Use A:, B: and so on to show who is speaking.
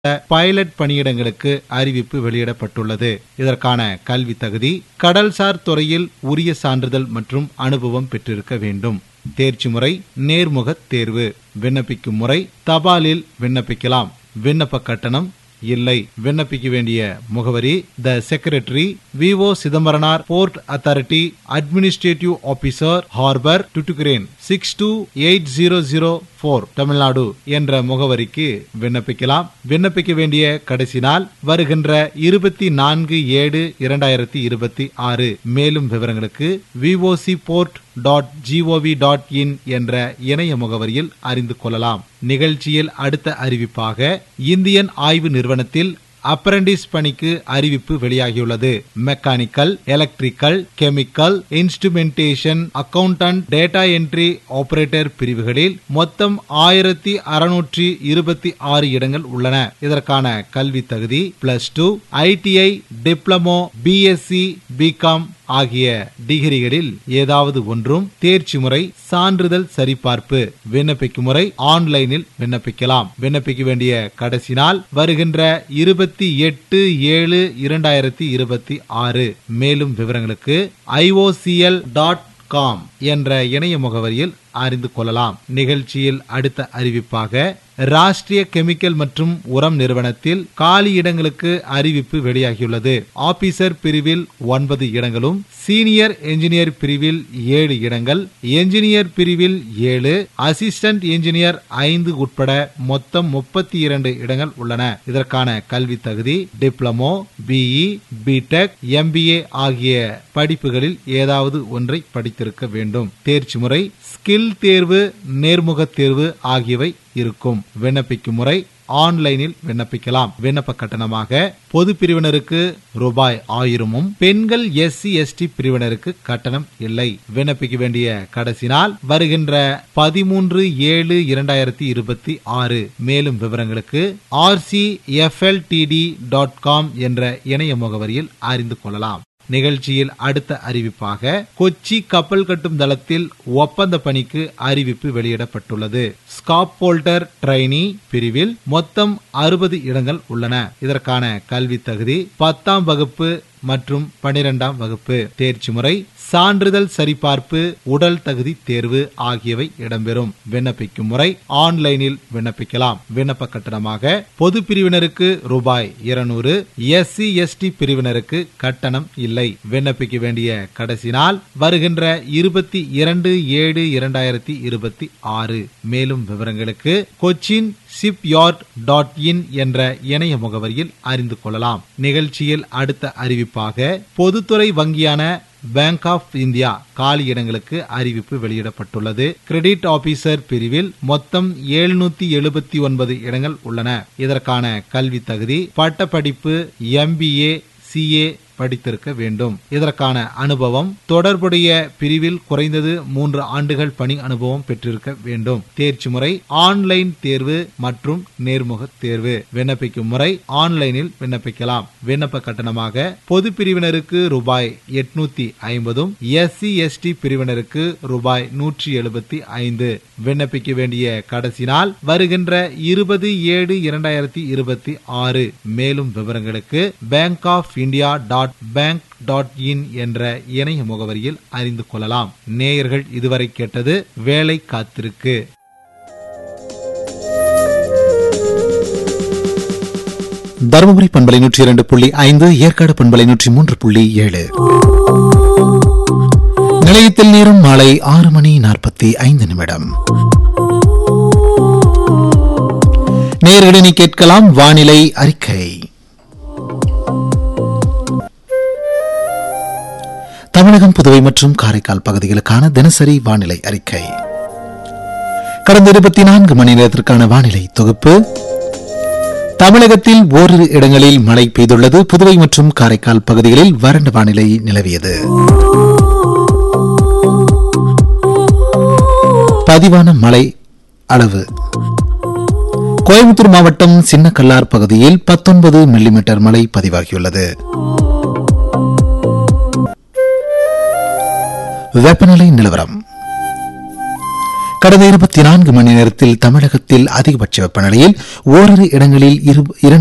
A: pilot பணியிடங்களுக்கு அறிவிப்பு வெளியிடப்பட்டுள்ளது இதற்கான கல்வி தகுதி கடல்சார் துறையில் உரிய சான்றிதழ் மற்றும் அனுபவம் பெற்றிருக்க வேண்டும் தேர்ச்சி முறை நேர்முக தேர்வு விண்ணப்பிக்கும் முறை தபாலில் விண்ணப்பிக்கலாம் விண்ணப்ப கட்டணம் இல்லை விண்ணப்பிக்க வேண்டிய முகவரி the secretary VO Chidambaranar port authority administrative officer harbour Tuticorin six two eight zero zero four Tamil Nadu என்ற முகவரிக்கு விண்ணப்பிக்கலாம் விண்ணப்பிக்க வேண்டிய கடைசி நாள் வருகின்ற இருபத்தி நான்கு ஏழு இரண்டாயிரத்தி இருபத்தி ஆறு மேலும் விவரங்களுக்கு VOC port dot gov dot in என்ற இணைய முகவரியில் அறிந்து கொள்ளலாம் நிகழ்ச்சியில் அடுத்த அறிவிப்பாக இந்தியன் ஆய்வு நிறுவனத்தில் அப்ரண்டிஸ் பணிக்கு அறிவிப்பு வெளியாகியுள்ளது mechanical electrical chemical instrumentation accountant data entry operator பிரிவுகளில் மொத்தம் ஆயிரத்தி அறுநூற்றி இருபத்தி ஆறு இடங்கள் உள்ளன இதற்கான கல்வி தகுதி plus two ITI diploma BSc BCom ஆகிய டிகிரிகளில் ஏதாவது ஒன்றும் தேர்ச்சி முறை சான்றிதழ் சரிபார்ப்பு விண்ணப்பிக்கும் முறை ஆன்லைனில் விண்ணப்பிக்கலாம் விண்ணப்பிக்க வேண்டிய கடைசி நாள் வருகின்ற இருபத்தி எட்டு ஏழு இரண்டாயிரத்தி இருபத்தி ஆறு மேலும் விவரங்களுக்கு ஐஓசிஎல் டாட் காம் என்ற இணைய முகவரியில் அறிந்து கொள்ளலாம் நிகழ்ச்சியில் அடுத்த அறிவிப்பாக ராஷ்டிரிய கெமிக்கல் மற்றும் உரம் நிறுவனத்தில் காலி இடங்களுக்கு அறிவிப்பு வெளியாகியுள்ளது ஆபீசர் பிரிவில் ஒன்பது இடங்களும் சீனியர் என்ஜினியர் பிரிவில் ஏழு இடங்கள் என்ஜினியர் பிரிவில் ஏழு அசிஸ்டன்ட் என்ஜினியர் ஐந்து உட்பட மொத்தம் முப்பத்தி இரண்டு இடங்கள் உள்ளன இதற்கான கல்வி தகுதி டிப்ளமோ பிஇ பிடெக் எம்பிஏ ஆகிய படிப்புகளில் ஏதாவது ஒன்றை படித்திருக்க வேண்டும் தேர்ச்சி முறை ஸ்கில் தேர்வு நேர்முக தேர்வு ஆகியவை இருக்கும் விண்ணப்பிக்கும் முறை ஆன்லைனில் விண்ணப்பிக்கலாம் விண்ணப்ப கட்டணமாக பொது பிரிவினருக்கு ரூபாய் ஆயிரமும் பெண்கள் எஸ்சி எஸ்டி பிரிவினருக்கு கட்டணம் இல்லை விண்ணப்பிக்க வேண்டிய கடைசி நாள் வருகின்ற பதிமூன்று ஏழு இரண்டாயிரத்தி இருபத்தி ஆறு மேலும் விவரங்களுக்கு ஆர்சி எஃப்எல்டிடி டாட் காம் என்ற இணைய முகவரியில் அறிந்து கொள்ளலாம் நிகழ்ச்சியில் அடுத்த அறிவிப்பாக கொச்சி கப்பல் கட்டும் தளத்தில் ஒப்பந்த பணிக்கு அறிவிப்பு வெளியிடப்பட்டுள்ளது ஸ்காப் போல்டர் ட்ரைனி பிரிவில் மொத்தம் அறுபது இடங்கள் உள்ளன இதற்கான கல்வி தகுதி பத்தாம் வகுப்பு மற்றும் பனிரெண்டாம் வகுப்பு தேர்ச்சி முறை சான்றிதழ் சரிபார்ப்பு உடல் தகுதி தேர்வு ஆகியவை இடம்பெறும் விண்ணப்பிக்கும் முறை ஆன்லைனில் விண்ணப்பிக்கலாம் விண்ணப்ப கட்டணமாக பொது பிரிவினருக்கு ரூபாய் இருநூறு எஸ்சி எஸ்டி பிரிவினருக்கு கட்டணம் இல்லை விண்ணப்பிக்க வேண்டிய கடைசி நாள் வருகின்ற இருபத்தி இரண்டு ஏழு இரண்டாயிரத்தி இருபத்தி ஆறு மேலும் விவரங்களுக்கு Cochin shipyard dot in என்ற இணைய முகவரியில் அறிந்து கொள்ளலாம் நிகழ்ச்சியில் அடுத்த அறிவிப்பாக பொதுத்துறை வங்கியான பேங்க் ஆஃப் இந்தியா காலி இடங்களுக்கு அறிவிப்பு வெளியிடப்பட்டுள்ளது கிரெடிட் ஆபீசர் பிரிவில் மொத்தம் எழுநூத்தி எழுபத்தி ஒன்பது இடங்கள் உள்ளன இதற்கான கல்வி தகுதி பட்டப்படிப்பு எம்பிஏ சிஏ படித்திருக்க வேண்டும் இதற்கான அனுபவம் தொடர்புடைய பிரிவில் குறைந்தது மூன்று ஆண்டுகள் பணி அனுபவம் பெற்றிருக்க வேண்டும் தேர்ச்சி முறை ஆன்லைன் தேர்வு மற்றும் நேர்முக தேர்வு விண்ணப்பிக்கும் முறை ஆன்லைனில் விண்ணப்பிக்கலாம் விண்ணப்ப கட்டணமாக பொது பிரிவினருக்கு ரூபாய் எட்நூத்தி ஐம்பதும் எஸ்சி எஸ்டி பிரிவினருக்கு ரூபாய் நூற்றி எழுபத்தி ஐந்து விண்ணப்பிக்க வேண்டிய கடைசி நாள் வருகின்ற இருபது ஏழு இரண்டாயிரத்தி இருபத்தி ஆறு மேலும் விவரங்களுக்கு Bank of India dot bank dot in என்ற இணைய முகவரியில் அறிந்து கொள்ளலாம் நேயர்கள் இதுவரை கேட்டது வேலை காத்திருக்கு
B: தருமபுரி பண்பலை நூற்றி இரண்டு புள்ளி ஐந்து ஏற்காடு பண்பலை நூற்றி மூன்று புள்ளி ஏழு நிலையத்தில் நேரம் மாலை ஆறு மணி நாற்பத்தி ஐந்து நிமிடம் நேர்களினி கேட்கலாம் வானிலை அறிக்கை தமிழகம் புதுவை மற்றும் காரைக்கால் பகுதிகளுக்கான தினசரி வானிலை அறிக்கை கடந்த இருபத்தி நான்கு மணி நேரத்திற்கான வானிலை தொகுப்பு தமிழகத்தில் ஓரிரு இடங்களில் மழை பெய்துள்ளது புதுவை மற்றும் காரைக்கால் பகுதிகளில் வறண்ட வானிலை நிலவியது பதிவான மழை அளவு கோயம்புத்தூர் மாவட்டம் சின்னக்கல்லார் பகுதியில் பத்தொன்பது மில்லிமீட்டர் மழை பதிவாகியுள்ளது வெப்பநிலை நிலவரம் கடந்த இருபத்தி நான்கு மணி நேரத்தில் தமிழகத்தில் அதிகபட்ச வெப்பநிலையில் ஓரிரு இடங்களில் இரு- இரண்டு